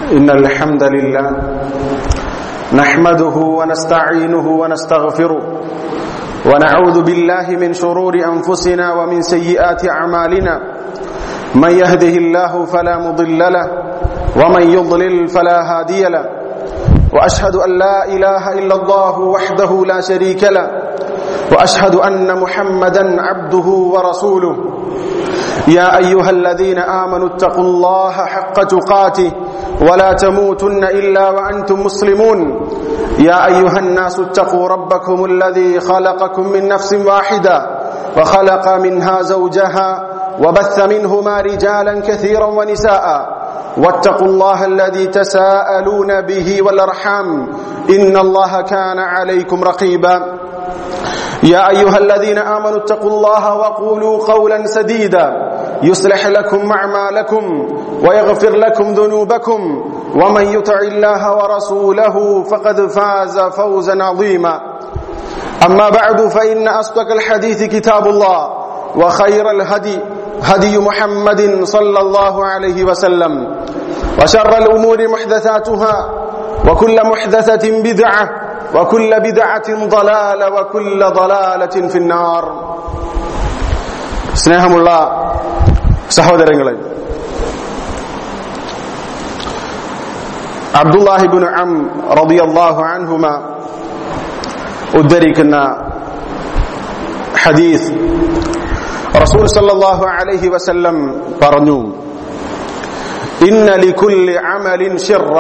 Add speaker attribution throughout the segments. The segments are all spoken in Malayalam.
Speaker 1: إن الحمد لله نحمده ونستعينه ونستغفره ونعوذ بالله من شرور أنفسنا ومن سيئات أعمالنا من يهده الله فلا مضل له ومن يضلل فلا هادي له وأشهد أن لا إله إلا الله وحده لا شريك له وأشهد أن محمدا عبده ورسوله يا أيها الذين آمنوا اتقوا الله حق تقاته ولا تموتن إلا وأنتم مسلمون يا أيها الناس اتقوا ربكم الذي خلقكم من نفس واحدة وخلق منها زوجها وبث منهما رجالا كثيرا ونساء واتقوا الله الذي تساءلون به والأرحام إن الله كان عليكم رقيبا يا أيها الذين آمنوا اتقوا الله وقولوا قولا سديدا يصلح لكم أعمالكم ويغفر لكم ذنوبكم ومن يطع الله ورسوله فقد فاز فوزا عظيما أما بعد فإن أصدق الحديث كتاب الله وخير الهدي هدي محمد صلى الله عليه وسلم وشر الأمور محدثاتها وكل محدثة بدعة وكل بدعة ضلالة وكل ضلالة في النار സ്നേഹമുള്ള സഹോദരങ്ങളെ അബ്ദുല്ലാഹിബിൻ അം റളിയല്ലാഹു അൻഹുമ ഉദ്ധരിക്കുന്ന ഹദീസ് റസൂൽ സല്ലല്ലാഹു അലൈഹി വസല്ലം പറഞ്ഞു ഇന്ന ലികുല്ലി അമലിൻ ശിർറ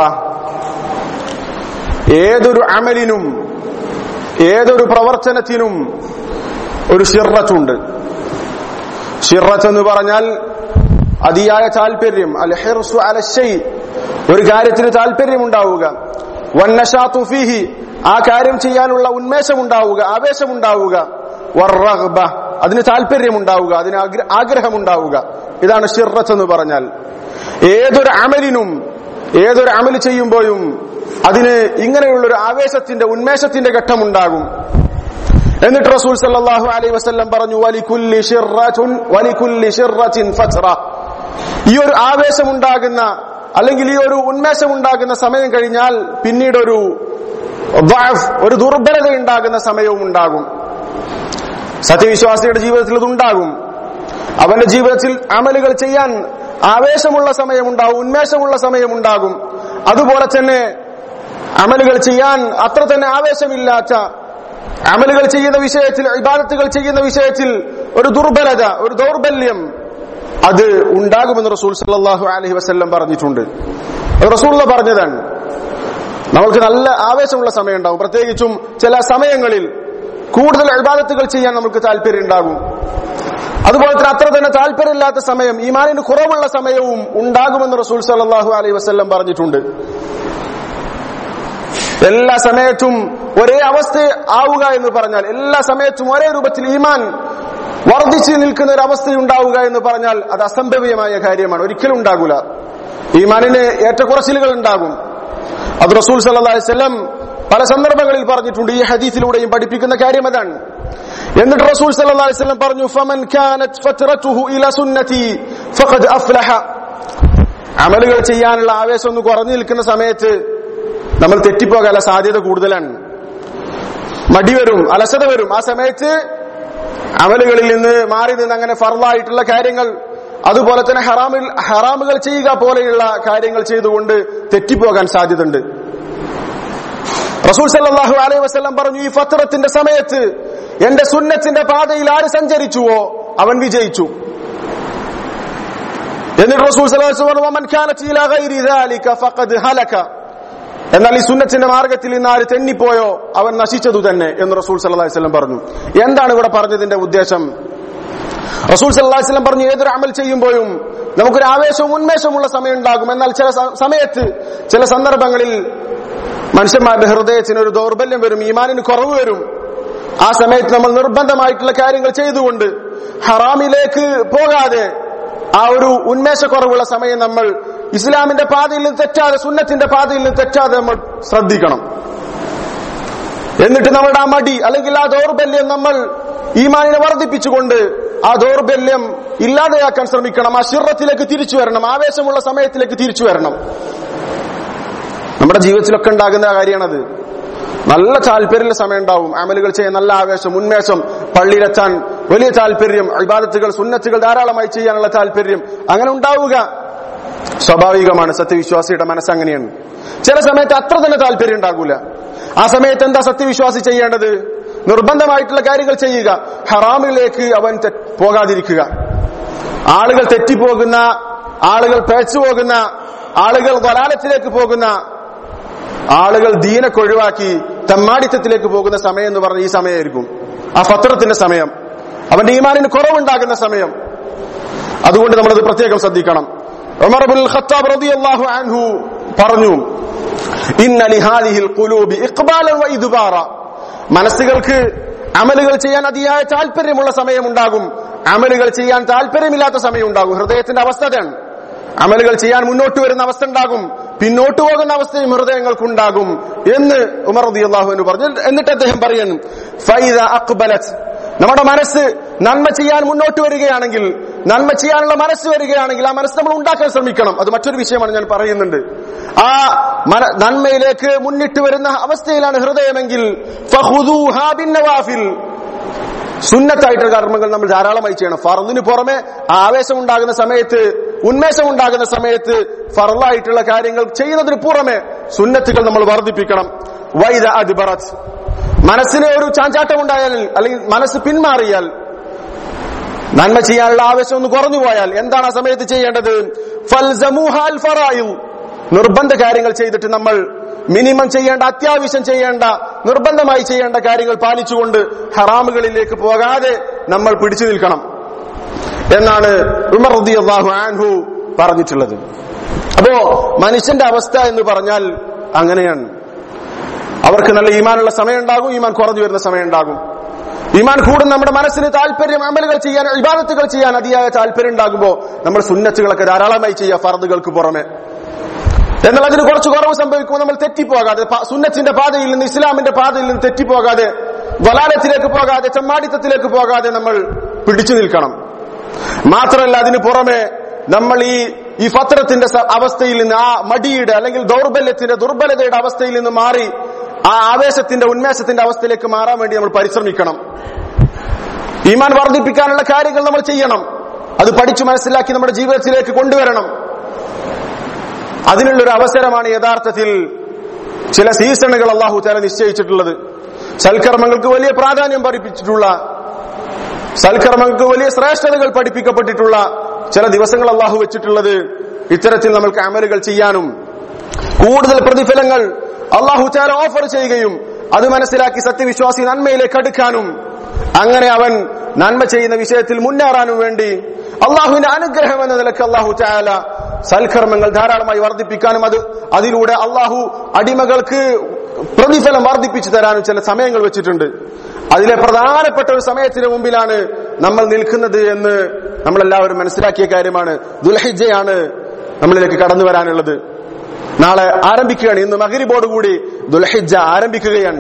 Speaker 1: ഏതൊരു അമലിനും ഏതൊരു പ്രവർത്തനത്തിനും ഒരു ഷിറത്തുണ്ട് ഷിറത്ത് എന്ന് പറഞ്ഞാൽ അതിയായ താല്പര്യം അൽ ഹിർസു അല ഷൈ ഒരു കാര്യത്തിന് താല്പര്യം ഉണ്ടാവുക വന്നഷാത്തു ഫീഹി ആ കാര്യം ചെയ്യാനുള്ള ഉന്മേഷം ഉണ്ടാവുക ആവേശം ഉണ്ടാവുക വർറഗ്ബ അതിന് താല്പര്യം ഉണ്ടാവുക അതിന് ആഗ്രഹം ഉണ്ടാവുക ഇതാണ് ഷിറത്ത് എന്ന് പറഞ്ഞാൽ ഏതൊരു അമലിനും ഏതൊരു അമൽ ചെയ്യുമ്പോഴും അതിന് ഇങ്ങനെയുള്ള ഒരു ആവേശത്തിന്റെ ഉന്മേഷത്തിന്റെ ഘട്ടമുണ്ടാകും എന്നിട്ട് റസൂൽ സല്ലല്ലാഹു അലൈഹി വസല്ലം പറഞ്ഞു വലികുല്ലി ഷിർറത്തുൻ വലികുല്ലി ഷിർറത്തിൻ ഫത്ര ഈ ഒരു ആവേശം ഉണ്ടാകുന്ന അല്ലെങ്കിൽ ഈ ഒരു ഉന്മേഷം ഉണ്ടാകുന്ന സമയം കഴിഞ്ഞാൽ പിന്നീട് ഒരു ഒരു ദുർബലത ഉണ്ടാകുന്ന സമയവും ഉണ്ടാകും സത്യവിശ്വാസിയുടെ ജീവിതത്തിൽ ഇതുണ്ടാകും അവന്റെ ജീവിതത്തിൽ അമലുകൾ ചെയ്യാൻ ആവേശമുള്ള സമയമുണ്ടാകും ഉന്മേഷമുള്ള സമയമുണ്ടാകും അതുപോലെ തന്നെ അമലുകൾ ചെയ്യാൻ അത്ര തന്നെ ആവേശമില്ലാത്ത അമലുകൾ ചെയ്യുന്ന വിഷയത്തിൽ ഇബാദത്തുകൾ ചെയ്യുന്ന വിഷയത്തിൽ ഒരു ദുർബലത ഒരു ദൗർബല്യം അത് ഉണ്ടാകുമെന്ന് റസൂൽ സല്ലാഹു അലഹി വസ്ല്ലം പറഞ്ഞിട്ടുണ്ട് അത് റസൂള്ള പറഞ്ഞതാണ് നമുക്ക് നല്ല ആവേശമുള്ള സമയം ഉണ്ടാകും പ്രത്യേകിച്ചും ചില സമയങ്ങളിൽ കൂടുതൽ ഇബാദത്തുകൾ ചെയ്യാൻ നമുക്ക് താല്പര്യം ഉണ്ടാകും അതുപോലെ തന്നെ അത്ര തന്നെ താല്പര്യമില്ലാത്ത സമയം ഈമാനിന് കുറവുള്ള സമയവും ഉണ്ടാകുമെന്ന് റസൂൽ സല്ലാഹു അലൈഹി വസ്ല്ലം പറഞ്ഞിട്ടുണ്ട് എല്ലാ സമയത്തും ഒരേ അവസ്ഥ ആവുക എന്ന് പറഞ്ഞാൽ എല്ലാ സമയത്തും ഒരേ രൂപത്തിൽ ഈമാൻ വർദ്ധിച്ചു നിൽക്കുന്ന ഒരു അവസ്ഥ ഉണ്ടാവുക എന്ന് പറഞ്ഞാൽ അത് അസംഭവ്യമായ കാര്യമാണ് ഒരിക്കലും ഉണ്ടാകൂല ഈമാനിന് ഏറ്റക്കുറച്ചിലുകൾ ഉണ്ടാകും അത് റസൂൽ സല്ലാസ്ലം പല സന്ദർഭങ്ങളിൽ പറഞ്ഞിട്ടുണ്ട് ഈ ഹദീസിലൂടെയും പഠിപ്പിക്കുന്ന കാര്യം അതാണ് എന്നിട്ട് റസൂൽ സല്ലല്ലാഹു അലൈഹി വസല്ലം പറഞ്ഞു ഫമൻ കാനത് ഫത്രതുഹു ഇല സുന്നതി ഫഖദ് അഫ്ലഹ അമലുകൾ ചെയ്യാനുള്ള ആവേശം ഒന്ന് കുറഞ്ഞു നിൽക്കുന്ന സമയത്ത് നമ്മൾ തെറ്റിപ്പോകാനുള്ള സാധ്യത കൂടുതലാണ് മടി വരും അലസത വരും ആ സമയത്ത് അമലുകളിൽ നിന്ന് മാറി നിന്ന് അങ്ങനെ ഫർലായിട്ടുള്ള കാര്യങ്ങൾ അതുപോലെ തന്നെ ഹറാമിൽ ഹറാമുകൾ ചെയ്യുക പോലെയുള്ള കാര്യങ്ങൾ ചെയ്തുകൊണ്ട് തെറ്റിപ്പോകാൻ സാധ്യതയുണ്ട് റസൂൽ സല്ലാഹു അലൈഹി വസ്ലം പറഞ്ഞു ഈ ഫത്രത്തിന്റെ സമയത്ത് എന്റെ സുന്നത്തിന്റെ പാതയിൽ ആര് സഞ്ചരിച്ചുവോ അവൻ വിജയിച്ചു എന്നിട്ട് റസൂൽ എന്നാൽ ഈ സുന്നത്തിന്റെ മാർഗത്തിൽ നിന്ന് ആര് തെന്നിപ്പോയോ അവൻ നശിച്ചതു തന്നെ എന്ന് റസൂൽ സല്ലല്ലാഹു അലൈഹി വസല്ലം പറഞ്ഞു എന്താണ് ഇവിടെ പറഞ്ഞതിന്റെ ഉദ്ദേശം റസൂൽ സല്ലല്ലാഹു അലൈഹി വസല്ലം പറഞ്ഞു ഏതൊരു അമൽ ചെയ്യുമ്പോഴും നമുക്കൊരു ആവേശവും ഉന്മേഷമുള്ള സമയം ഉണ്ടാകും എന്നാൽ ചില സമയത്ത് ചില സന്ദർഭങ്ങളിൽ മനുഷ്യന്മാരുടെ ഹൃദയത്തിന് ഒരു ദൗർബല്യം വരും ഈമാനിന് കുറവ് വരും ആ സമയത്ത് നമ്മൾ നിർബന്ധമായിട്ടുള്ള കാര്യങ്ങൾ ചെയ്തുകൊണ്ട് ഹറാമിലേക്ക് പോകാതെ ആ ഒരു ഉന്മേഷക്കുറവുള്ള സമയം നമ്മൾ ഇസ്ലാമിന്റെ പാതയിൽ നിന്ന് തെറ്റാതെ സുന്നത്തിന്റെ പാതയിൽ നിന്ന് തെറ്റാതെ നമ്മൾ ശ്രദ്ധിക്കണം എന്നിട്ട് നമ്മുടെ ആ മടി അല്ലെങ്കിൽ ആ ദൗർബല്യം നമ്മൾ ഈമാനിനെ വർദ്ധിപ്പിച്ചുകൊണ്ട് ആ ദൗർബല്യം ഇല്ലാതെയാക്കാൻ ശ്രമിക്കണം ആ ശിറത്തിലേക്ക് തിരിച്ചു വരണം ആവേശമുള്ള സമയത്തിലേക്ക് തിരിച്ചു വരണം നമ്മുടെ ജീവിതത്തിലൊക്കെ ഉണ്ടാകുന്ന കാര്യമാണത് നല്ല താല്പര്യമുള്ള സമയം ഉണ്ടാവും അമലുകൾ ചെയ്യാൻ നല്ല ആവേശം ഉന്മേഷം പള്ളിയിലെത്താൻ വലിയ താല്പര്യം ഇബാദത്തുകൾ സുന്നത്തുകൾ ധാരാളമായി ചെയ്യാനുള്ള താല്പര്യം അങ്ങനെ ഉണ്ടാവുക സ്വാഭാവികമാണ് സത്യവിശ്വാസിയുടെ മനസ്സ് അങ്ങനെയാണ് ചില സമയത്ത് അത്ര തന്നെ താല്പര്യം ഉണ്ടാകൂല ആ സമയത്ത് എന്താ സത്യവിശ്വാസി ചെയ്യേണ്ടത് നിർബന്ധമായിട്ടുള്ള കാര്യങ്ങൾ ചെയ്യുക ഹറാമിലേക്ക് അവൻ തെ- പോകാതിരിക്കുക ആളുകൾ തെറ്റിപ്പോകുന്ന ആളുകൾ പേച്ചു പോകുന്ന ആളുകൾ വലാലത്തിലേക്ക് പോകുന്ന ആളുകൾ ദീനൊക്കെ ഒഴിവാക്കി തെമ്മാടിത്തത്തിലേക്ക് പോകുന്ന സമയം എന്ന് പറഞ്ഞ ഈ സമയമായിരിക്കും ആ ഫത്രത്തിന്റെ സമയം അവന്റെ ഈമാനിന് കുറവുണ്ടാകുന്ന സമയം അതുകൊണ്ട് നമ്മളത് പ്രത്യേകം ശ്രദ്ധിക്കണം ഉമർ ഇബ്നുൽ ഖത്താബ് റളിയല്ലാഹു അൻഹു പറഞ്ഞു ഇന്ന ലിഹാദിഹിൽ ഖുലൂബി ഇഖ്ബാലൻ വ ഇദ്ബാറ മനസ്സുകൾക്ക് അമലുകൾ ചെയ്യാൻ അതിയായ താല്പര്യമുള്ള സമയമുണ്ടാകും അമലുകൾ ചെയ്യാൻ താല്പര്യമില്ലാത്ത സമയമുണ്ടാകും ഹൃദയത്തിന്റെ അവസ്ഥ അതാണ് അമലുകൾ ചെയ്യാൻ മുന്നോട്ട് വരുന്ന അവസ്ഥ ഉണ്ടാകും പിന്നോട്ട് പോകുന്ന അവസ്ഥയും ഹൃദയങ്ങൾക്കുണ്ടാകും എന്ന് ഉമർ റളിയല്ലാഹു അൻഹു പറഞ്ഞു എന്നിട്ട് അദ്ദേഹം പറയുന്നു ഫൈദ അഖ്ബലത് നമ്മുടെ മനസ്സ് നന്മ ചെയ്യാൻ മുന്നോട്ട് വരികയാണെങ്കിൽ നന്മ ചെയ്യാനുള്ള മനസ്സ് വരികയാണെങ്കിൽ ആ മനസ്സ് നമ്മൾ ഉണ്ടാക്കാൻ ശ്രമിക്കണം അത് മറ്റൊരു വിഷയമാണ് ഞാൻ പറയുന്നുണ്ട് ആ മന- നന്മയിലേക്ക് മുന്നിട്ട് വരുന്ന അവസ്ഥയിലാണ് ഹൃദയമെങ്കിൽ ഫഖുദൂഹാ ബിന്നവാഫിൽ സുന്നത്തായിട്ടുള്ള കർമ്മങ്ങൾ നമ്മൾ ധാരാളമായി ചെയ്യണം ഫർദിന് പുറമെ ആവേശം ഉണ്ടാകുന്ന സമയത്ത് ഉന്മേഷം ഉണ്ടാകുന്ന സമയത്ത് ഫർലായിട്ടുള്ള കാര്യങ്ങൾ ചെയ്യുന്നതിന് പുറമെ സുന്നത്തുകൾ നമ്മൾ വർദ്ധിപ്പിക്കണം വൈദ അദ്ബറത്ത് മനസ്സിന് ഒരു ചാഞ്ചാട്ടം ഉണ്ടായാൽ അല്ലെങ്കിൽ മനസ്സ് പിന്മാറിയാൽ നന്മ ചെയ്യാനുള്ള ആവേശം ഒന്ന് കുറഞ്ഞു പോയാൽ എന്താണ് ആ സമയത്ത് ചെയ്യേണ്ടത് ഫൽസമൂഹാൽ ഫറായു നിർബന്ധ കാര്യങ്ങൾ ചെയ്തിട്ട് നമ്മൾ മിനിമം ചെയ്യേണ്ട അത്യാവശ്യം ചെയ്യേണ്ട നിർബന്ധമായി ചെയ്യേണ്ട കാര്യങ്ങൾ പാലിച്ചുകൊണ്ട് ഹറാമുകളിലേക്ക് പോകാതെ നമ്മൾ പിടിച്ചു നിൽക്കണം എന്നാണ് ഉമർ റളിയല്ലാഹു അൻഹു പറഞ്ഞിട്ടുള്ളത് അപ്പോ മനുഷ്യന്റെ അവസ്ഥ എന്ന് പറഞ്ഞാൽ അങ്ങനെയാണ് അവർക്ക് നല്ല ഈമാനുള്ള സമയം ഉണ്ടാകും ഈമാൻ കുറഞ്ഞു വരുന്ന സമയം ഉണ്ടാകും ഈമാൻ കൂടും നമ്മുടെ മനസ്സിന് താല്പര്യം അമലുകൾ ചെയ്യാൻ ഇബാദത്തുകൾ ചെയ്യാൻ അതിയായ താല്പര്യം ഉണ്ടാകുമ്പോൾ നമ്മൾ സുന്നത്തുകളൊക്കെ ധാരാളമായി ചെയ്യുക ഫർദുകൾക്ക് പുറമെ എന്നാൽ അതിന് കുറച്ച് കുറവ് സംഭവിക്കുമ്പോൾ നമ്മൾ തെറ്റിപ്പോകാതെ പ- സുന്നത്തിന്റെ പാതയിൽ നിന്ന് ഇസ്ലാമിന്റെ പാതയിൽ നിന്ന് തെറ്റിപ്പോകാതെ വലാലത്തിലേക്ക് പോകാതെ ചെമ്മാടിത്തത്തിലേക്ക് പോകാതെ നമ്മൾ പിടിച്ചു നിൽക്കണം മാത്രമല്ല അതിന് പുറമെ നമ്മൾ ഈ ഈ ഫത്രത്തിന്റെ സ- അവസ്ഥയിൽ നിന്ന് ആ മടിയുടെ അല്ലെങ്കിൽ ദൗർബല്യത്തിന്റെ ദുർബലതയുടെ അവസ്ഥയിൽ നിന്ന് മാറി ആ ആവേശത്തിന്റെ ഉന്മേഷത്തിന്റെ അവസ്ഥയിലേക്ക് മാറാൻ വേണ്ടി നമ്മൾ പരിശ്രമിക്കണം ഈമാൻ വർദ്ധിപ്പിക്കാനുള്ള കാര്യങ്ങൾ നമ്മൾ ചെയ്യണം അത് പഠിച്ചു മനസ്സിലാക്കി നമ്മുടെ ജീവിതത്തിലേക്ക് കൊണ്ടുവരണം അതിനുള്ളൊരു അവസരമാണ് യഥാർത്ഥത്തിൽ ചില സീസണുകൾ അള്ളാഹു താല നിശ്ചയിച്ചിട്ടുള്ളത് സൽക്കർമ്മങ്ങൾക്ക് വലിയ പ്രാധാന്യം പഠിപ്പിച്ചിട്ടുള്ള സൽക്കർമ്മങ്ങൾക്ക് വലിയ ശ്രേഷ്ഠതകൾ പഠിപ്പിക്കപ്പെട്ടിട്ടുള്ള ചില ദിവസങ്ങൾ അള്ളാഹു വെച്ചിട്ടുള്ളത് ഇത്തരത്തിൽ നമ്മൾക്ക് അമലുകൾ ചെയ്യാനും കൂടുതൽ പ്രതിഫലങ്ങൾ അള്ളാഹു താല ഓഫർ ചെയ്യുകയും അത് മനസ്സിലാക്കി സത്യവിശ്വാസി നന്മയിലേക്ക് അടുക്കാനും അങ്ങനെ അവൻ നന്മ ചെയ്യുന്ന വിഷയത്തിൽ മുന്നേറാനും വേണ്ടി അള്ളാഹുവിന്റെ അനുഗ്രഹം എന്ന നിലക്ക് അള്ളാഹു ചായാല സൽക്കർമ്മങ്ങൾ ധാരാളമായി വർദ്ധിപ്പിക്കാനും അത് അതിലൂടെ അള്ളാഹു അടിമകൾക്ക് പ്രതിഫലം വർദ്ധിപ്പിച്ചു തരാനും ചില സമയങ്ങൾ വെച്ചിട്ടുണ്ട് അതിലെ പ്രധാനപ്പെട്ട ഒരു സമയത്തിന് മുമ്പിലാണ് നമ്മൾ നിൽക്കുന്നത് എന്ന് നമ്മളെല്ലാവരും മനസ്സിലാക്കിയ കാര്യമാണ് ദുൽഹിജയാണ് നമ്മളിലേക്ക് കടന്നു വരാനുള്ളത് നാളെ ആരംഭിക്കുകയാണ് ഇന്ന് മകരിബോടുകൂടി ദുൽഹിജ ആരംഭിക്കുകയാണ്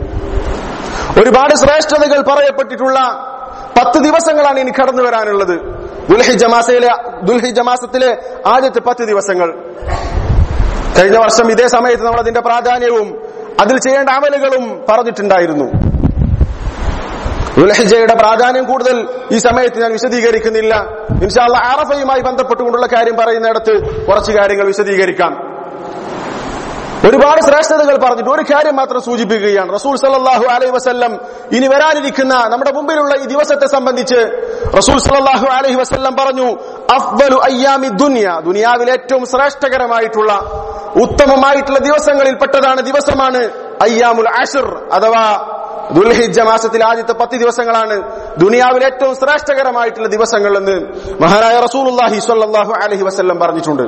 Speaker 1: ഒരുപാട് ശ്രേഷ്ഠതകൾ പറയപ്പെട്ടിട്ടുള്ള പത്ത് ദിവസങ്ങളാണ് ഇനി കടന്നു വരാനുള്ളത് ദുൽഹിജ മാസയിലെ ദുൽഹിജ മാസത്തിലെ ആദ്യത്തെ പത്ത് ദിവസങ്ങൾ കഴിഞ്ഞ വർഷം ഇതേ സമയത്ത് നമ്മൾ അതിന്റെ പ്രാധാന്യവും അതിൽ ചെയ്യേണ്ട അമലുകളും പറഞ്ഞിട്ടുണ്ടായിരുന്നു ദുൽഹിജയുടെ പ്രാധാന്യം കൂടുതൽ ഈ സമയത്ത് ഞാൻ വിശദീകരിക്കുന്നില്ല ഇൻഷാല്ല ആറഫയുമായി ബന്ധപ്പെട്ടുകൊണ്ടുള്ള കാര്യം പറയുന്നിടത്ത് കുറച്ച് കാര്യങ്ങൾ വിശദീകരിക്കാം ഒരുപാട് ശ്രേഷ്ഠതകൾ പറഞ്ഞിട്ട് ഒരു കാര്യം മാത്രം സൂചിപ്പിക്കുകയാണ് റസൂൽ സല്ലല്ലാഹു അലൈഹി വസല്ലം ഇനി വരാനിരിക്കുന്ന നമ്മുടെ മുമ്പിലുള്ള ഈ ദിവസത്തെ സംബന്ധിച്ച് റസൂൽ സല്ലല്ലാഹു അലൈഹി വസല്ലം പറഞ്ഞു അഫ്ദലു അയ്യാമി ദുനിയ ദുനിയാവിലെ ഏറ്റവും ശ്രേഷ്ഠകരമായിട്ടുള്ള ഉത്തമമായിട്ടുള്ള ദിവസങ്ങളിൽ പെട്ടതാണ് ദിവസമാണ് അയ്യാമുൽ അഷർ അഥവാ ദുൽഹിജ മാസത്തിലെ ആദ്യത്തെ പത്ത് ദിവസങ്ങളാണ് ദുനിയാവിലെ ഏറ്റവും ശ്രേഷ്ഠകരമായിട്ടുള്ള ദിവസങ്ങൾ എന്ന് മഹാനായ റസൂലുള്ളാഹി സ്വല്ലല്ലാഹു അലൈഹി വസല്ലം പറഞ്ഞിട്ടുണ്ട്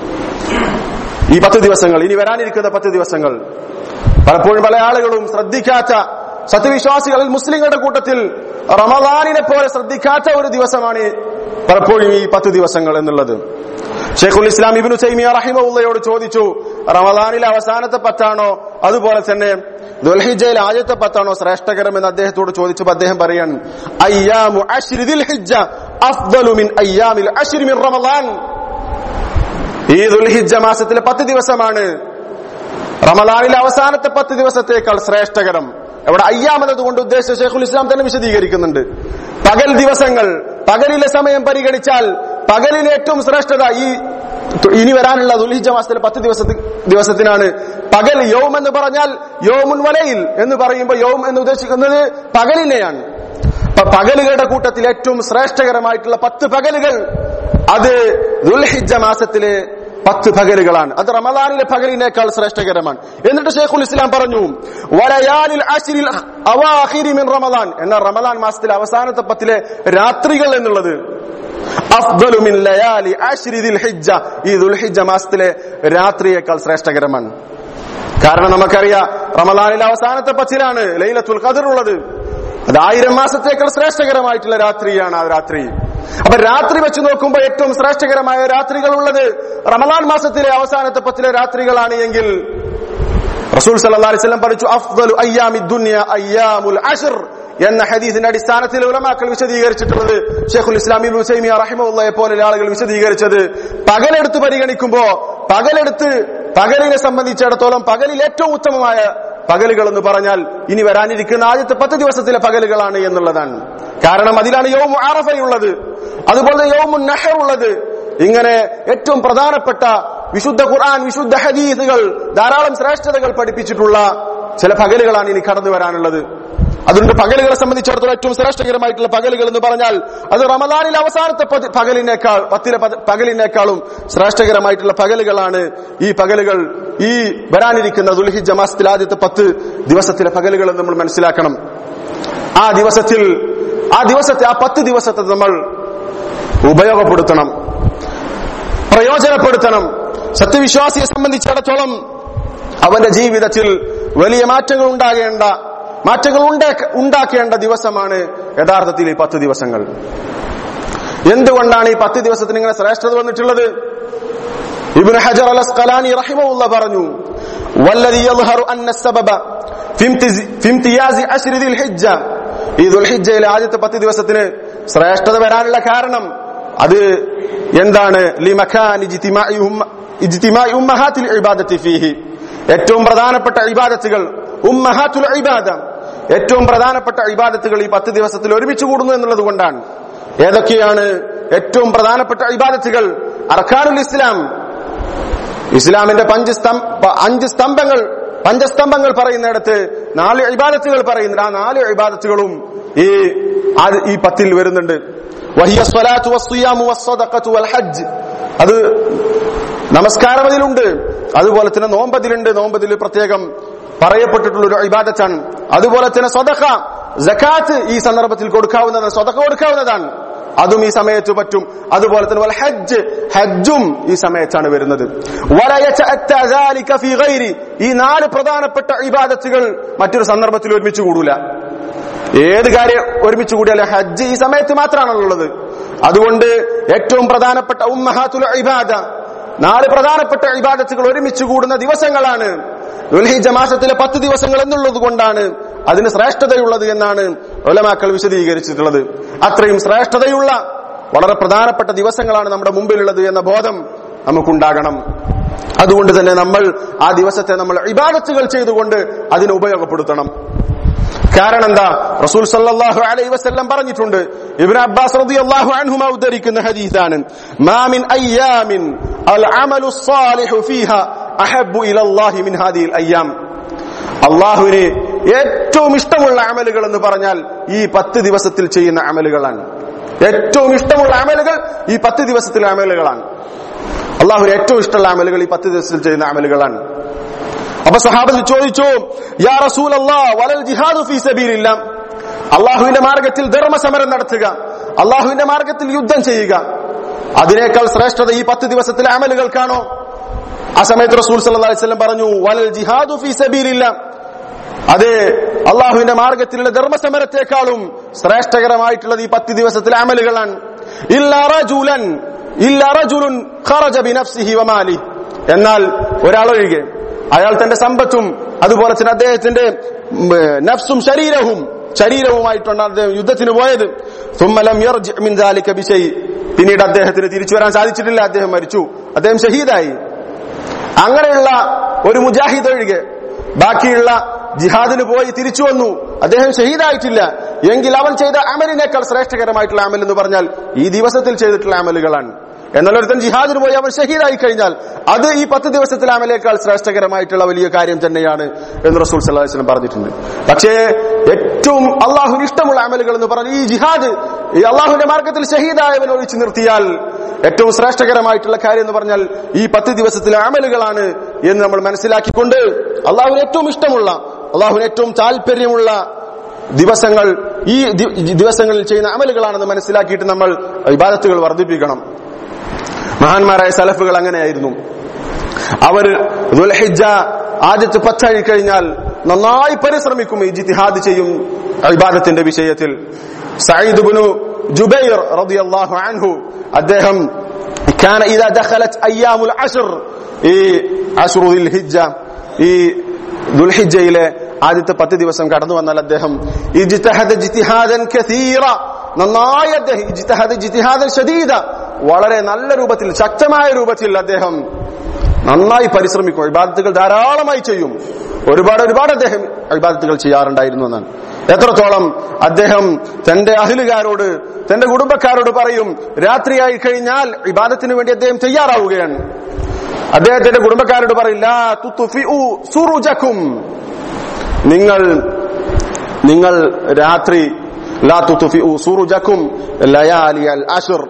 Speaker 1: ഈ പത്ത് ദിവസങ്ങൾ ഇനി വരാനിരിക്കുന്ന പത്ത് ദിവസങ്ങൾ പലപ്പോഴും പല ആളുകളും ശ്രദ്ധിക്കാത്ത സത്യവിശ്വാസികളിൽ മുസ്ലിങ്ങളുടെ കൂട്ടത്തിൽ റമദാനിനെ പോലെ ശ്രദ്ധിക്കാത്ത ഒരു ദിവസമാണ് പലപ്പോഴും ഈ പത്ത് ദിവസങ്ങൾ എന്നുള്ളത് ഷെയ്ഖുൽ ഇസ്ലാം ഇബിനു ചൈമിയ റഹിമുള്ളയോട് ചോദിച്ചു റമദാനിലെ അവസാനത്തെ പത്താണോ അതുപോലെ തന്നെ ദുൽഹിജയിൽ ആദ്യത്തെ പത്താണോ ശ്രേഷ്ഠകരം എന്ന് അദ്ദേഹത്തോട് ചോദിച്ചപ്പോൾ അദ്ദേഹം പറയാണ് അയ്യാമു അശ്രി ദിൽഹിജ്ജ അഫ്ദലു മിൻ അയ്യാമിൽ അശ്രി മിൻ റമദാൻ ഈ ദുൽഹിജ്ജ മാസത്തിലെ പത്ത് ദിവസമാണ് റമദാനിലെ അവസാനത്തെ പത്ത് ദിവസത്തേക്കാൾ ശ്രേഷ്ഠകരം ഇവിടെ അയ്യാമത് കൊണ്ട് ഉദ്ദേശിച്ച ഷെയ്ഖുൽ ഇസ്ലാം തന്നെ വിശദീകരിക്കുന്നുണ്ട് പകൽ ദിവസങ്ങൾ പകലിലെ സമയം പരിഗണിച്ചാൽ പകലിലെ ഏറ്റവും ശ്രേഷ്ഠത ഈ ഇനി വരാനുള്ള ദുൽഹിജ മാസത്തിലെ പത്ത് ദിവസത്തി ദിവസത്തിനാണ് പകൽ യോം എന്ന് പറഞ്ഞാൽ യോമുൻ വലയിൽ എന്ന് പറയുമ്പോൾ യോം എന്ന് ഉദ്ദേശിക്കുന്നത് പകലിനെയാണ് അപ്പൊ പകലുകളുടെ കൂട്ടത്തിൽ ഏറ്റവും ശ്രേഷ്ഠകരമായിട്ടുള്ള പത്ത് പകലുകൾ അത് ദുൽഹിജ മാസത്തിലെ പത്ത് പകലുകളാണ് അത് റമദാനിലെ പകലിനേക്കാൾ ശ്രേഷ്ഠകരമാണ് എന്നിട്ട് ഷെയ്ഖുൽ ഇസ്ലാം പറഞ്ഞു വലയാലിൽ അശ്രിൽ അവാഹിരി മിൻ റമദാൻ എന്നാൽ റമദാൻ മാസത്തിലെ അവസാനത്തെ പത്തിലെ രാത്രികൾ എന്നുള്ളത് അഫ്ദലു മിൻ ലയാലി അശ്രി ദിൽ ഹിജ്ജ ഈ ദുൽഹിജ്ജ മാസത്തിലെ രാത്രിയേക്കാൾ ശ്രേഷ്ഠകരമാണ് കാരണം നമുക്കറിയാം റമദാനിലെ അവസാനത്തെ പത്തിലാണ് ലൈലത്തുൽ ഖദർ ഉള്ളത് അത് ആയിരം മാസത്തേക്കാൾ ശ്രേഷ്ഠകരമായിട്ടുള്ള രാത്രിയാണ് ആ രാത്രി അപ്പൊ രാത്രി വെച്ച് നോക്കുമ്പോൾ ഏറ്റവും ശ്രേഷ്ഠകരമായ രാത്രികൾ ഉള്ളത് റമദാൻ മാസത്തിലെ അവസാനത്തെ പത്തിലെ രാത്രികളാണ് എങ്കിൽ റസൂൽ സല്ലല്ലാഹു അലൈഹി വസല്ലം പറഞ്ഞു അഫ്ദലു അയ്യാമി ദുനിയ അയ്യാമുൽ അശ്ർ എന്ന ഹദീസിന്റെ അടിസ്ഥാനത്തിൽ ഉലമാക്കൾ വിശദീകരിച്ചിട്ടുള്ളത് ഷെയ്ഖുൽ ഇസ്ലാം ഇബ്നു തൈമിയ റഹിമഹുള്ളയെ പോലെ ആളുകൾ വിശദീകരിച്ചത് പകലെടുത്ത് പരിഗണിക്കുമ്പോ പകലെടുത്ത് പകലിനെ സംബന്ധിച്ചിടത്തോളം പകലിൽ ഏറ്റവും ഉത്തമമായ പകലുകൾ എന്ന് പറഞ്ഞാൽ ഇനി വരാനിരിക്കുന്ന ആദ്യത്തെ പത്ത് ദിവസത്തിലെ പകലുകളാണ് എന്നുള്ളതാണ് കാരണം അതിലാണ് യോമു ആറഫയുള്ളത് അതുപോലെ യോമു നഹർ ഉള്ളത് ഇങ്ങനെ ഏറ്റവും പ്രധാനപ്പെട്ട വിശുദ്ധ ഖുർആൻ വിശുദ്ധ ഹദീസുകൾ ധാരാളം ശ്രേഷ്ഠതകൾ പഠിപ്പിച്ചിട്ടുള്ള ചില പകലുകളാണ് ഇനി കടന്നു വരാനുള്ളത് അതുകൊണ്ട് പകലുകളെ സംബന്ധിച്ചിടത്തോളം ഏറ്റവും ശ്രേഷ്ഠകരമായിട്ടുള്ള പകലുകൾ എന്ന് പറഞ്ഞാൽ അത് റമദാനിലെ അവസാനത്തെ പതി- പകലിനേക്കാൾ പത്തിലെ പത- പകലിനേക്കാളും ശ്രേഷ്ഠകരമായിട്ടുള്ള പകലുകളാണ് ഈ പകലുകൾ ഈ വരാനിരിക്കുന്ന ദുൽഹിജ മാസത്തിൽ ആദ്യത്തെ പത്ത് ദിവസത്തിലെ പകലുകൾ എന്ന് നമ്മൾ മനസ്സിലാക്കണം ആ ദിവസത്തിൽ ആ ദിവസത്തെ ആ പത്ത് ദിവസത്തെ നമ്മൾ ഉപയോഗപ്പെടുത്തണം പ്രയോജനപ്പെടുത്തണം സത്യവിശ്വാസിയെ സംബന്ധിച്ചിടത്തോളം അവന്റെ ജീവിതത്തിൽ വലിയ മാറ്റങ്ങൾ ഉണ്ടാകേണ്ട മാറ്റങ്ങൾ ഉണ്ടാക്ക- ഉണ്ടാക്കേണ്ട ദിവസമാണ് യഥാർത്ഥത്തിൽ ഈ പത്ത് ദിവസങ്ങൾ എന്തുകൊണ്ടാണ് ഈ പത്ത് ദിവസത്തിന് ഇങ്ങനെ ശ്രേഷ്ഠത വന്നിട്ടുള്ളത് ഇബ്നു ഹജർ അൽ അസ്ഖലാനി റഹിമഹുള്ള പറഞ്ഞു വല്ലദി യദ്ഹറു അന്ന السبب في امتز- في امتياز عشر ذي الحجة ഈ ദുൽഹിജ്ജയിലെ ആദ്യത്തെ പത്ത് ദിവസത്തിന് ശ്രേഷ്ഠത വരാനുള്ള കാരണം അത് എന്താണ് ലിമഖാൻ ഇജ്തിമാഇ ഉമ്മ- ഇജ്തിമാഇ ഉമ്മഹാത്തിൽ ഇബാദത്തി ഫീഹി ഏറ്റവും പ്രധാനപ്പെട്ട ഇബാദത്തുകൾ ഉമ്മഹാത്തുൽ ഇബാദ ഏറ്റവും പ്രധാനപ്പെട്ട ഇബാദത്തുകൾ ഈ പത്ത് ദിവസത്തിൽ ഒരുമിച്ച് കൂടുന്നു എന്നുള്ളത് കൊണ്ടാണ് ഏതൊക്കെയാണ് ഏറ്റവും പ്രധാനപ്പെട്ട ഇബാദത്തുകൾ അർഖാനുൽ ഇസ്ലാം ഇസ്ലാമിന്റെ പഞ്ച് സ്തംഭ അഞ്ച് സ്തംഭങ്ങൾ പഞ്ചസ്തംഭങ്ങൾ പറയുന്നിടത്ത് നാല് ഇബാദത്തുകൾ പറയുന്നുണ്ട് ആ നാല് ഇബാദത്തുകളും ഈ ആ- ഈ പത്തിൽ വരുന്നുണ്ട് വഹിയ സ്വലാത്തു വസ്സുയാമു വസ്സദഖത്തു വൽ ഹജ്ജ് അത് നമസ്കാരം അതിലുണ്ട് അതുപോലെ തന്നെ നോമ്പതിലുണ്ട് നോമ്പതിൽ പ്രത്യേകം പറയപ്പെട്ടിട്ടുള്ള ഒരു ഇബാദത്താണ് അതുപോലെ തന്നെ സ്വതഖ ജക്കാത്ത് ഈ സന്ദർഭത്തിൽ കൊടുക്കാവുന്നതാണ് സ്വതഖ കൊടുക്കാവുന്നതാണ് അതും ഈ സമയത്ത് പറ്റും അതുപോലെ തന്നെ വൽ ഹജ്ജ് ഹജ്ജും ഈ സമയത്താണ് വരുന്നത് വല യതഅത്ത ذلك في غير ഈ നാല് പ്രധാനപ്പെട്ട ഇബാദത്തുകൾ മറ്റൊരു സന്ദർഭത്തിൽ ഒരുമിച്ച് കൂടൂല ഏത് കാര്യം ഒരുമിച്ച് കൂടിയാലും ഹജ്ജ് ഈ സമയത്ത് മാത്രമാണുള്ളത് അതുകൊണ്ട് ഏറ്റവും പ്രധാനപ്പെട്ട ഉമ്മഹാത്തുൽ ഇബാദ നാല് പ്രധാനപ്പെട്ട ഇബാദത്തുകൾ ഒരുമിച്ച് കൂടുന്ന ദിവസങ്ങളാണ് ദുൽഹിജ്ജ മാസത്തിലെ പത്ത് ദിവസങ്ങൾ എന്നുള്ളത് കൊണ്ടാണ് അതിന് ശ്രേഷ്ഠതയുള്ളത് എന്നാണ് ഒലമാക്കൾ വിശദീകരിച്ചിട്ടുള്ളത് അത്രയും ശ്രേഷ്ഠതയുള്ള വളരെ പ്രധാനപ്പെട്ട ദിവസങ്ങളാണ് നമ്മുടെ മുമ്പിലുള്ളത് എന്ന ബോധം നമുക്കുണ്ടാകണം അതുകൊണ്ട് തന്നെ നമ്മൾ ആ ദിവസത്തെ നമ്മൾ ഇബാദത്തുകൾ ചെയ്തുകൊണ്ട് അതിനെ ഉപയോഗപ്പെടുത്തണം കാരണം എന്താ റസൂൽ സല്ലല്ലാഹു അലൈഹി വസല്ലം പറഞ്ഞിട്ടുണ്ട് ഇബ്നു അബ്ബാസ് റളിയല്ലാഹു അൻഹുമ ഉദ്ധരിക്കുന്ന ഹദീസാണ് മാ മിൻ അയ്യാമിൻ അൽ അമലു സ്സാലിഹു ഫീഹ അഹബ്ബു ഇലല്ലാഹി മിൻ ഹാദിഹിൽ അയ്യാം അള്ളാഹുവിന് ഏറ്റവും ഇഷ്ടമുള്ള അമലുകൾ എന്ന് പറഞ്ഞാൽ ഈ പത്ത് ദിവസത്തിൽ ചെയ്യുന്ന അമലുകളാണ് ഏറ്റവും ഇഷ്ടമുള്ള അമലുകൾ ഈ പത്ത് ദിവസത്തിലെ അമലുകളാണ് അള്ളാഹുവിന് ഏറ്റവും ഇഷ്ടമുള്ള അമലുകൾ ഈ പത്ത് ദിവസത്തിൽ ചെയ്യുന്ന അമലുകളാണ് അപ്പൊ സഹാബത്ത് ചോദിച്ചു യാ റസൂൽ വലൽ ജിഹാദു ഫീ സബീലില്ല അള്ളാഹുവിന്റെ മാർഗത്തിൽ ധർമ്മസമരം നടത്തുക അള്ളാഹുവിന്റെ മാർഗത്തിൽ യുദ്ധം ചെയ്യുക അതിനേക്കാൾ ശ്രേഷ്ഠത ഈ പത്ത് ദിവസത്തിലെ അമലുകൾക്കാണോ ആ സമയത്ത് റസൂൽ സല്ലല്ലാഹു അലൈഹി വസല്ലം പറഞ്ഞു വലൽ ജിഹാദു ഫീ സബീലില്ല അതെ അള്ളാഹുവിന്റെ മാർഗത്തിലുള്ള ധർമ്മസമരത്തെക്കാളും ശ്രേഷ്ഠകരമായിട്ടുള്ളത് ഈ പത്ത് ദിവസത്തിലെ അമലുകളാണ് ഇല്ലാ റജുലൻ ഇല്ലാ റജുലുൻ ഖറജ ബിനഫ്സിഹി വമാലി എന്നാൽ ഒരാളൊഴികെ അയാൾ തന്റെ സമ്പത്തും അതുപോലെ തന്നെ അദ്ദേഹത്തിന്റെ ഉം, നഫ്സും ശരീരവും ശരീരവുമായിട്ടാണ് അദ്ദേഹം യുദ്ധത്തിന് പോയത് സുമ്മലം യർജി മിൻ ദാലിക ബിശൈ പിന്നീട് അദ്ദേഹത്തിന് തിരിച്ചു വരാൻ സാധിച്ചിട്ടില്ല അദ്ദേഹം മരിച്ചു അദ്ദേഹം ഷഹീദായി അങ്ങനെയുള്ള ഒരു മുജാഹിദ് ഒഴികെ ബാക്കിയുള്ള ജിഹാദിന് പോയി തിരിച്ചു വന്നു അദ്ദേഹം ഷഹീദായിട്ടില്ല എങ്കിൽ അവൻ ചെയ്ത അമലിനേക്കാൾ ശ്രേഷ്ഠകരമായിട്ടുള്ള അമൽ എന്ന് പറഞ്ഞാൽ ഈ ദിവസത്തിൽ ചെയ്തിട്ടുള്ള അമലുകളാണ് എന്നാൽ ഒരുത്തൻ ജിഹാദിന് പോയി അവൻ ഷഹീദായി കഴിഞ്ഞാൽ അത് ഈ പത്ത് ദിവസത്തിലെ അമലേക്കാൾ ശ്രേഷ്ഠകരമായിട്ടുള്ള വലിയ കാര്യം തന്നെയാണ് എന്ന് റസൂൽ സല്ലല്ലാഹു അലൈഹി വസല്ലം പറഞ്ഞിട്ടുണ്ട് പക്ഷേ ഏറ്റവും അള്ളാഹുവിന് ഇഷ്ടമുള്ള അമലുകൾ എന്ന് പറഞ്ഞാൽ ഈ ജിഹാദ് ഈ അള്ളാഹുവിന്റെ മാർഗത്തിൽ ഷഹീദായവൻ ഒഴിച്ചു നിർത്തിയാൽ ഏറ്റവും ശ്രേഷ്ഠകരമായിട്ടുള്ള കാര്യം എന്ന് പറഞ്ഞാൽ ഈ പത്ത് ദിവസത്തിലെ അമലുകളാണ് എന്ന് നമ്മൾ മനസ്സിലാക്കിക്കൊണ്ട് അള്ളാഹുവിന് ഏറ്റവും ഇഷ്ടമുള്ള അള്ളാഹുവിന് ഏറ്റവും താല്പര്യമുള്ള ദിവസങ്ങൾ ഈ ദി- ദിവസങ്ങളിൽ ചെയ്യുന്ന അമലുകളാണെന്ന് മനസ്സിലാക്കിയിട്ട് നമ്മൾ ഇബാദത്തുകൾ വർദ്ധിപ്പിക്കണം മഹാന്മാരായ സലഫുകൾ അങ്ങനെയായിരുന്നു അവർ ദുൽഹിജ്ജ ആദ്യത്തെ പത്തായി കഴിഞ്ഞാൽ നന്നായി പരിശ്രമിക്കും ഈ ജിത്തിഹാദ് ചെയ്യും ഇബാദത്തിന്റെ വിഷയത്തിൽ സയ്യിദ് ഇബ്നു ജുബൈർ റളിയല്ലാഹു അൻഹു അദ്ദേഹം كان إذا دخلت أيام العشر ഈ അശ്റു ദുൽഹിജ്ജ ഈ ദുൽഹിജ്ജയിലെ ആദ്യത്തെ പത്ത് ദിവസം കടന്നു വന്നാൽ അദ്ദേഹം ഇജ്തഹദ ജിത്തിഹാദൻ കസീറ നന്നായി അദ്ദേഹം ഇജ്തഹദ ജിത്തിഹാദൻ ഷദീദ വളരെ നല്ല രൂപത്തിൽ ശക്തമായ രൂപത്തിൽ അദ്ദേഹം നന്നായി പരിശ്രമിക്കും ഇബാദത്തുകൾ ധാരാളമായി ചെയ്യും ഒരുപാട് ഒരുപാട് അദ്ദേഹം ഇബാദത്തുകൾ ചെയ്യാറുണ്ടായിരുന്നു എന്നാണ് എത്രത്തോളം അദ്ദേഹം തന്റെ അഹിലുകാരോട് തന്റെ കുടുംബക്കാരോട് പറയും രാത്രിയായി കഴിഞ്ഞാൽ ഇബാദത്തിന് വേണ്ടി അദ്ദേഹം തയ്യാറാവുകയാണ് അദ്ദേഹത്തിന്റെ കുടുംബക്കാരോട് പറയില്ല സുറുജക്കും നിങ്ങൾ നിങ്ങൾ രാത്രി ലാ തുത്തുഫിഉ സുറുജക്കും ലയാലി അൽ അഷർ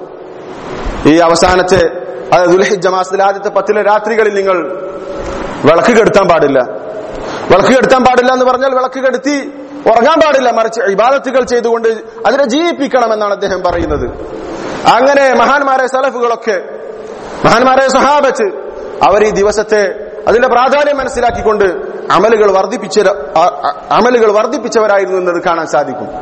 Speaker 1: ഈ അവസാനത്തെ അതായത് ദുൽഹിജ്ജ മാസത്തിലെ ആദ്യത്തെ പത്തിലെ രാത്രികളിൽ നിങ്ങൾ വിളക്ക് കെടുത്താൻ പാടില്ല വിളക്ക് കെടുത്താൻ പാടില്ല എന്ന് പറഞ്ഞാൽ വിളക്ക് കെടുത്തി ഉറങ്ങാൻ പാടില്ല മറിച്ച് ഇബാദത്തുകൾ ചെയ്തുകൊണ്ട് അതിനെ ജീവിപ്പിക്കണം എന്നാണ് അദ്ദേഹം പറയുന്നത് അങ്ങനെ മഹാന്മാരായ സലഫുകളൊക്കെ മഹാന്മാരായ സഹാബത്ത് അവർ ഈ ദിവസത്തെ അതിന്റെ പ്രാധാന്യം മനസ്സിലാക്കിക്കൊണ്ട് അമലുകൾ വർദ്ധിപ്പിച്ച അമലുകൾ വർദ്ധിപ്പിച്ചവരായിരുന്നു എന്നത് കാണാൻ സാധിക്കും